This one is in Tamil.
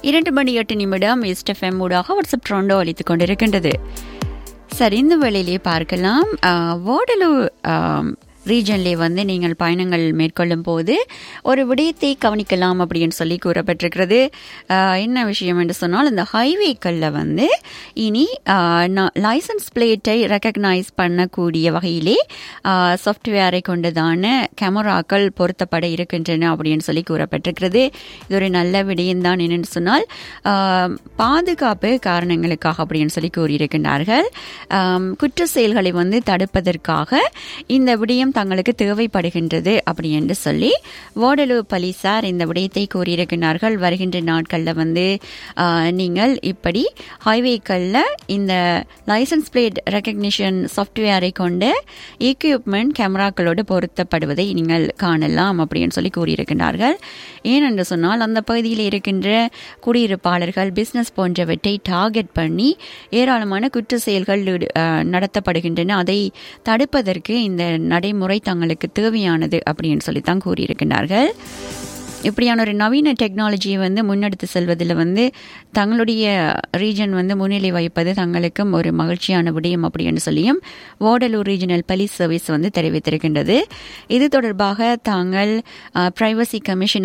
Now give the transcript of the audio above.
இரண்டு மணி எட்டு நிமிடம் ஈஸ்ட் எஃப்எம் ஊடாக வாட்ஸ்அப் ட்ரோண்டோ அளித்துக் கொண்டிருக்கின்றது சரி இந்த வேளையிலே பார்க்கலாம் ஆஹ், ஓடலூர் ஆம், ரீஜன்லே வந்து நீங்கள் பயணங்கள் மேற்கொள்ளும் போது ஒரு விடயத்தை கவனிக்கலாம் அப்படின்னு சொல்லி கூறப்பட்டிருக்கிறது ஆஹ், என்ன விஷயம் என்று சொன்னால் இந்த ஹைவேக்களில் வந்து இனி லைசன்ஸ் பிளேட்டை ரெக்கக்னைஸ் பண்ணக்கூடிய வகையிலே சாஃப்ட்வேரை கொண்டதான கேமராக்கள் பொருத்தப்பட இருக்கின்றன அப்படின்னு சொல்லி கூறப்பட்டிருக்கிறது இது ஒரு நல்ல விடயம்தான் என்னன்னு சொன்னால் ஆஹ், பாதுகாப்பு காரணங்களுக்காக அப்படின்னு சொல்லி கூறியிருக்கின்றார்கள் ஆம், குற்ற செயல்களை வந்து தடுப்பதற்காக இந்த விடயம் தங்களுக்கு தேவைப்படுகின்றது அப்படி என்று சொல்லி ஓடலூர் போலீசார் இந்த விடயத்தை கூறியிருக்கிறார்கள் வருகின்ற நாட்களில் வந்து ஆஹ், நீங்கள் இப்படி ஹைவேக்களில் இந்த லைசன்ஸ் பிளேட் ரெக்கக்னிஷன் சாஃப்ட்வேரை கொண்ட எக்யூப்மெண்ட் கேமராக்களோடு பொருத்தப்படுவதை நீங்கள் காணலாம் அப்படின்னு சொல்லி கூறியிருக்கிறார்கள் ஏனென்று சொன்னால் அந்த பகுதியில் இருக்கின்ற குடியிருப்பாளர்கள் பிசினஸ் போன்றவற்றை டார்கெட் பண்ணி ஏராளமான குற்ற செயல்கள் ஈடு- அஹ், நடத்தப்படுகின்றன அதை தடுப்பதற்கு இந்த நடைமுறை தங்களுக்கு தேவையானது அப்படின்னு சொல்லித்தான் கூறியிருக்கிறார்கள் இப்படியான ஒரு நவீன டெக்னாலஜியை வந்து முன்னெடுத்து செல்வதில் வந்து தங்களுடைய ரீஜன் வந்து முன்னிலை வைப்பது தங்களுக்கும் ஒரு மகிழ்ச்சியான விடயம் அப்படின்னு சொல்லியும் ஓடலூர் ரீஜனல் போலீஸ் சர்வீஸ் வந்து தெரிவித்திருக்கின்றது இது தொடர்பாக தாங்கள் பிரைவசி கமிஷனர்